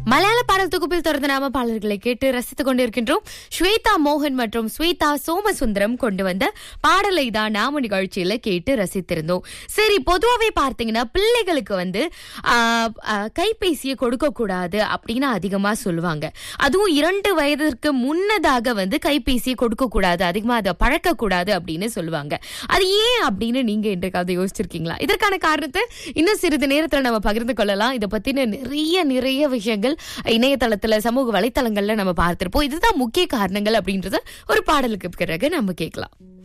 மலையாள பாடல் தொகுப்பில் தொடர்ந்து நாம பாடல்களை கேட்டு ரசித்துக் கொண்டிருக்கின்றோம் ஸ்வேதா மோகன் மற்றும் ஸ்வேதா சோமசுந்தரம் கொண்டு வந்த பாடலை தான் நாம நிகழ்ச்சியில கேட்டு ரசித்திருந்தோம் சரி பொதுவாவே பார்த்தீங்கன்னா பிள்ளைகளுக்கு வந்து ஆஹ், ஆஹ், கைபேசியை கொடுக்க கூடாது அப்படின்னு அதிகமா சொல்லுவாங்க அதுவும் இரண்டு வயதிற்கு முன்னதாக வந்து கைபேசியை கொடுக்க கூடாது அதிகமா அதை பழக்க கூடாது அப்படின்னு சொல்லுவாங்க அது ஏன் அப்படின்னு நீங்க இன்றைக்காவது யோசிச்சிருக்கீங்களா இதற்கான காரணத்தை இன்னும் சிறிது நேரத்துல நம்ம பகிர்ந்து கொள்ளலாம் இதை பத்தின நிறைய நிறைய விஷயங்கள் இணையதளத்துல சமூக வலைத்தளங்கள்ல நம்ம பார்த்திருப்போம் இதுதான் முக்கிய காரணங்கள் அப்படின்றத ஒரு பாடலுக்கு பிறகு நம்ம கேட்கலாம்